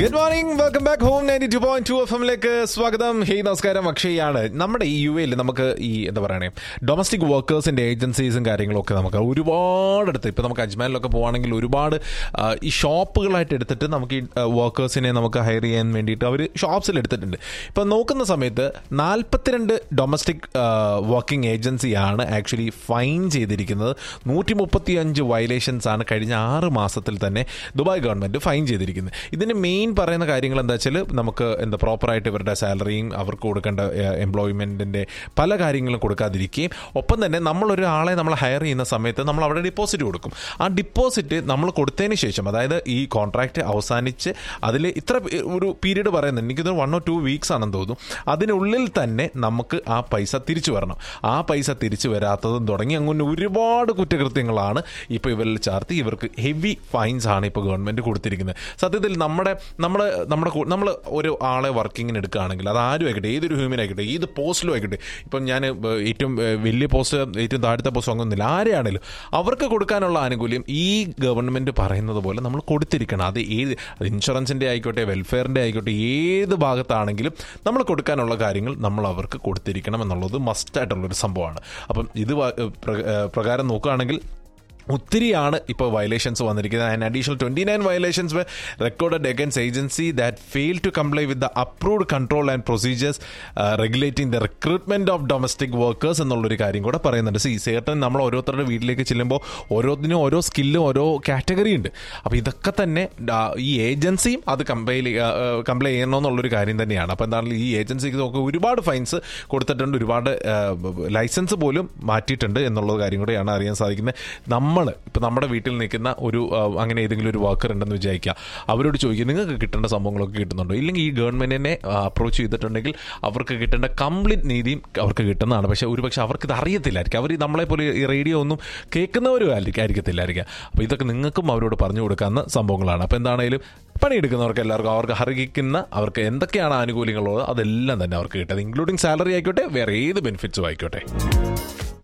good morning welcome back home ninety two point two F എമ്മിലേക്ക് സ്വാഗതം hey നമസ്കാരം അക്ഷയാണ് നമ്മുടെ ഈ യു എയിൽ നമുക്ക് ഈ എന്താ പറയണേ ഡൊമസ്റ്റിക് വർക്കേഴ്സിന്റെ ഏജൻസീസും കാര്യങ്ങളും ഒക്കെ നമുക്ക് ഒരുപാടടുത്ത് ഇപ്പം നമുക്ക് അജ്മാനിലൊക്കെ പോവാണെങ്കിൽ ഒരുപാട് ആ, ഈ ഷോപ്പുകളായിട്ട് എടുത്തിട്ട് നമുക്ക് ഈ വർക്കേഴ്സിനെ നമുക്ക് ഹയർ ചെയ്യാൻ വേണ്ടിയിട്ട് അവർ ഷോപ്സിൽ എടുത്തിട്ടുണ്ട് ഇപ്പം നോക്കുന്ന സമയത്ത് നാൽപ്പത്തിരണ്ട് ഡൊമസ്റ്റിക് വർക്കിംഗ് ഏജൻസിയാണ് ആക്ച്വലി ഫൈൻ ചെയ്തിരിക്കുന്നത് നൂറ്റി മുപ്പത്തി അഞ്ച് വയലേഷൻസ് ആണ് കഴിഞ്ഞ ആറ് മാസത്തിൽ തന്നെ ദുബായ് ഗവൺമെന്റ് ഫൈൻ ചെയ്തിരിക്കുന്നത് ഇതിന് മെയിൻ പറയുന്ന കാര്യങ്ങൾ എന്താ വെച്ചാൽ നമുക്ക് എന്താ പ്രോപ്പറായിട്ട് ഇവരുടെ സാലറിയും അവർക്ക് കൊടുക്കേണ്ട എംപ്ലോയ്മെന്റിന്റെ പല കാര്യങ്ങളും കൊടുക്കാതിരിക്കുകയും ഒപ്പം തന്നെ നമ്മളൊരു ആളെ നമ്മൾ ഹയർ ചെയ്യുന്ന സമയത്ത് നമ്മൾ അവിടെ ഡിപ്പോസിറ്റ് കൊടുക്കും ആ ഡിപ്പോസിറ്റ് നമ്മൾ കൊടുത്തതിന് ശേഷം അതായത് ഈ കോൺട്രാക്ട് അവസാനിച്ച് അതിൽ ഇത്ര ഒരു പീരീഡ് പറയുന്നത് എനിക്കിത് വൺ ഓർ ടു വീക്സ് ആണെന്ന് തോന്നുന്നു അതിനുള്ളിൽ തന്നെ നമുക്ക് ആ പൈസ തിരിച്ചു വരണം ആ പൈസ തിരിച്ചു വരാത്തതും തുടങ്ങി അങ്ങനെ ഒരുപാട് കുറ്റകൃത്യങ്ങളാണ് ഇപ്പോൾ ഇവരിൽ ചാർത്തി ഇവർക്ക് ഹെവി ഫൈൻസ് ആണ് ഇപ്പോൾ ഗവൺമെന്റ് കൊടുത്തിരിക്കുന്നത് സത്യത്തിൽ നമ്മുടെ നമ്മുടെ നമ്മുടെ നമ്മൾ ഒരു ആളെ വർക്കിങ്ങിന് എടുക്കുകയാണെങ്കിൽ അത് ആരും ആയിക്കട്ടെ ഏതൊരു ഹ്യൂമൻ ആയിക്കട്ടെ ഏത് പോസ്റ്റിലും ആയിക്കട്ടെ ഇപ്പം ഞാൻ ഏഹ്, ഏറ്റവും ഏഹ്, വലിയ പോസ്റ്റ് ഏറ്റവും താഴത്തെ പോസ്റ്റ് അങ്ങൊന്നുമില്ല ആരെയാണെങ്കിലും അവർക്ക് കൊടുക്കാനുള്ള ആനുകൂല്യം ഈ ഗവൺമെന്റ് പറയുന്നത് പോലെ നമ്മൾ കൊടുത്തിരിക്കണം അത് ഏത് അത് ഇൻഷുറൻസിന്റെ ആയിക്കോട്ടെ വെൽഫെയറിന്റെ ആയിക്കോട്ടെ ഏത് ഭാഗത്താണെങ്കിലും നമ്മൾ കൊടുക്കാനുള്ള കാര്യങ്ങൾ നമ്മൾ അവർക്ക് കൊടുത്തിരിക്കണം എന്നുള്ളത് മസ്റ്റായിട്ടുള്ളൊരു സംഭവമാണ് അപ്പം ഇത് വ- പ്ര- ഏഹ്, പ്രകാരം നോക്കുകയാണെങ്കിൽ ഒത്തിരിയാണ് ഇപ്പോൾ വയലേഷൻസ് വന്നിരിക്കുന്നത് and additional twenty nine violations recorded against agency that fail to comply with the approved control and procedures regulating the recruitment of domestic workers എന്നുള്ളൊരു കാര്യം കൂടെ പറയുന്നുണ്ട് സി സേട്ടൻ നമ്മൾ ഓരോരുത്തരുടെ വീട്ടിലേക്ക് ചെല്ലുമ്പോൾ ഓരോന്നിനും ഓരോ സ്കില്ലും ഓരോ കാറ്റഗറി ഉണ്ട് അപ്പോൾ ഇതൊക്കെ തന്നെ ആ, ഈ ഏജൻസിയും അത് കമ്പൈൽ കംപ്ലൈ ചെയ്യണമെന്നുള്ളൊരു കാര്യം തന്നെയാണ് അപ്പോൾ എന്താണ് ഈ ഏജൻസിക്ക് നമുക്ക് ഒരുപാട് ഫൈൻസ് കൊടുത്തിട്ടുണ്ട് ഒരുപാട് ലൈസൻസ് പോലും മാറ്റിയിട്ടുണ്ട് എന്നുള്ള കാര്യം കൂടെയാണ് അറിയാൻ സാധിക്കുന്നത് നമ്മൾ ഇപ്പം നമ്മുടെ വീട്ടിൽ നിൽക്കുന്ന ഒരു ആ, അങ്ങനെ ഏതെങ്കിലും ഒരു വർക്കർ ഉണ്ടെന്ന് വിചാരിക്കുക അവരോട് ചോദിക്കുക നിങ്ങൾക്ക് കിട്ടേണ്ട സംഭവങ്ങളൊക്കെ കിട്ടുന്നുണ്ടോ ഇല്ലെങ്കിൽ ഈ ഗവൺമെന്റിനെ അപ്രോച്ച് ചെയ്തിട്ടുണ്ടെങ്കിൽ അവർക്ക് കിട്ടേണ്ട കംപ്ലീറ്റ് നീതിയും അവർക്ക് കിട്ടുന്നതാണ് പക്ഷേ ഒരു പക്ഷേ അവർക്ക് ഇത് അറിയത്തില്ലായിരിക്കും അവർ നമ്മളെ പോലെ ഈ റേഡിയോ ഒന്നും കേൾക്കുന്നവരും ആയിരിക്കും ആയിരിക്കത്തില്ലായിരിക്കും അപ്പോൾ ഇതൊക്കെ നിങ്ങൾക്കും അവരോട് പറഞ്ഞു കൊടുക്കാവുന്ന സംഭവങ്ങളാണ് അപ്പോൾ എന്താണെങ്കിലും പണിയെടുക്കുന്നവർക്ക് എല്ലാവർക്കും അവർക്ക് അർഹിക്കുന്ന അവർക്ക് എന്തൊക്കെയാണ് ആനുകൂല്യങ്ങളുള്ളത് അതെല്ലാം തന്നെ അവർക്ക് കിട്ടുന്നത് ഇൻക്ലൂഡിങ് സാലറി ആയിക്കോട്ടെ വേറെ ഏത് ബെനിഫിറ്റ്സും ആയിക്കോട്ടെ